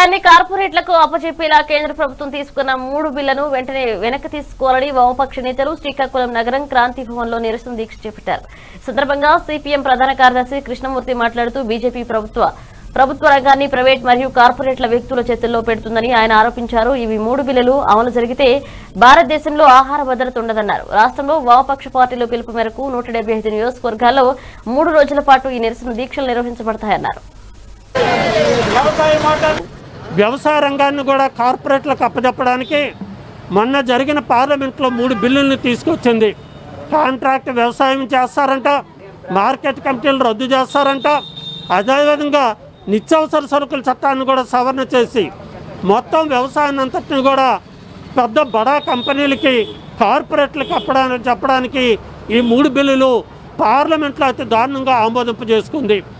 వ్యవసాయాన్ని కార్పొరేట్లకు అప్పచెప్పేలా కేంద్ర ప్రభుత్వం తీసుకున్న మూడు బిల్లను వెంటనే వెనక్కి తీసుకోవాలని వామపక్ష నేతలు శ్రీకాకుళం నగరం క్రాంతి భవన్ లో నిరసన దీక్ష చేపట్టారు ఈ సందర్భంగా సిపిఎం ప్రధాన కార్యదర్శి కృష్ణమూర్తి మాట్లాడుతూ బీజేపీ ప్రభుత్వ ప్రభుత్వ రంగాన్ని ప్రైవేట్ మరియు కార్పొరేట్ల వ్యక్తుల చేతుల్లో పెడుతుందని ఆయన ఆరోపించారు ఇవి మూడు బిల్లులు అమలు జరిగితే భారతదేశంలో ఆహార భద్రత ఉండదన్నారు రాష్ట్రంలో వామపక్ష పార్టీల పిలుపు మేరకు నూట డెబ్బై ఐదు నియోజకవర్గాల్లో మూడు రోజుల పాటు ఈ నిరసన దీక్షలు నిర్వహించబడతాయన్నారు వ్యవసాయ రంగాన్ని కూడా కార్పొరేట్లకు అప్పచెప్పడానికి మొన్న జరిగిన పార్లమెంట్లో మూడు బిల్లుల్ని తీసుకొచ్చింది కాంట్రాక్ట్ వ్యవసాయం చేస్తారంట మార్కెట్ కమిటీలు రద్దు చేస్తారంట అదేవిధంగా నిత్యావసర సరుకుల చట్టాన్ని కూడా సవరణ చేసి మొత్తం వ్యవసాయాన్ని అంతటిని కూడా పెద్ద బడా కంపెనీలకి కార్పొరేట్లకు అప్పడానికి చెప్పడానికి ఈ మూడు బిల్లులు పార్లమెంట్లో అతి దారుణంగా ఆమోదింపు చేసుకుంది